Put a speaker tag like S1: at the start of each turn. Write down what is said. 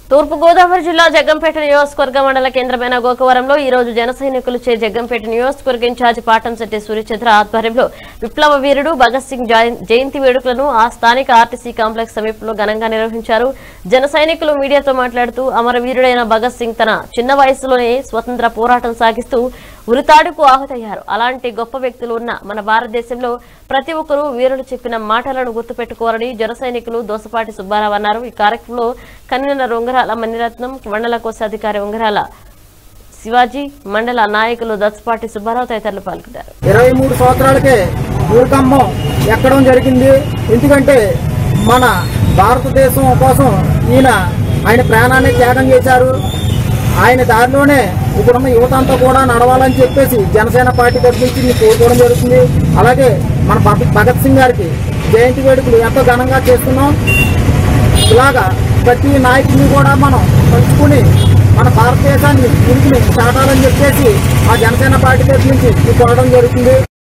S1: తూర్పుగోదావరి జిల్లా జగ్గంపేట నియోజకవర్గ మండల కేంద్రమైన గోకవరంలో ఈ రోజు జన సైనికులు చే జగ్గంపేట నియోజకవర్గ ఇన్ఛార్జి పాటంశెట్టి సూర్యచంద్ర ఆధ్వర్యంలో విప్లవ వీరుడు భగత్ సింగ్ జయ- జయంతి వేడుకలను ఆ స్థానిక ఆర్టీసీ కాంప్లెక్స్ సమీపంలో ఘనంగా నిర్వహించారు జన సైనికులు మీడియాతో మాట్లాడుతూ అమరవీరుడైన భగత్ సింగ్ తన చిన్న వయసులోనే స్వతంత్ర పోరాటం సాగిస్తూ ఉరితాడుకు ఆహుతయ్యారు అలాంటి గొప్ప వ్యక్తులు ఉన్న మన భారతదేశంలో ప్రతి ఒక్కరూ వీరులు చెప్పిన మాటలను గుర్తుపెట్టుకోవాలని జన సైనికులు దోసపాటి సుబ్బారావు అన్నారు ఈ కార్యక్రమంలో కన్వీనర్ ఉంగరాల మణిరత్నం మండల కోశాధికారి ఉంగరాల శివాజీ మండల నాయకులు దత్సపాటి సుబ్బారావు తదితరులు పాల్గొన్నారు
S2: ఇరవై మూడు సంవత్సరాలకే ఊరికమ్మం ఎక్కడం జరిగింది ఎందుకంటే మన భారతదేశం కోసం ఈయన ఆయన ప్రాణాన్ని త్యాగం చేశారు ఆయన దారిలోనే ఇప్పుడున్న యువత అంతా కూడా నడవాలని చెప్పేసి జనసేన పార్టీ తరఫు నుంచి నేను కోరుకోవడం జరుగుతుంది అలాగే మన భగ- భగత్ సింగ్ గారికి జయంతి వేడుకలు ఎంతో ఘనంగా చేస్తున్నాం ఇలాగా ప్రతి నాయకుడిని కూడా మనం పంచుకుని మన భారతదేశాన్ని ఉనికిని చాటాలని చెప్పేసి ఆ జనసేన పార్టీ తరఫు నుంచి కోరడం జరుగుతుంది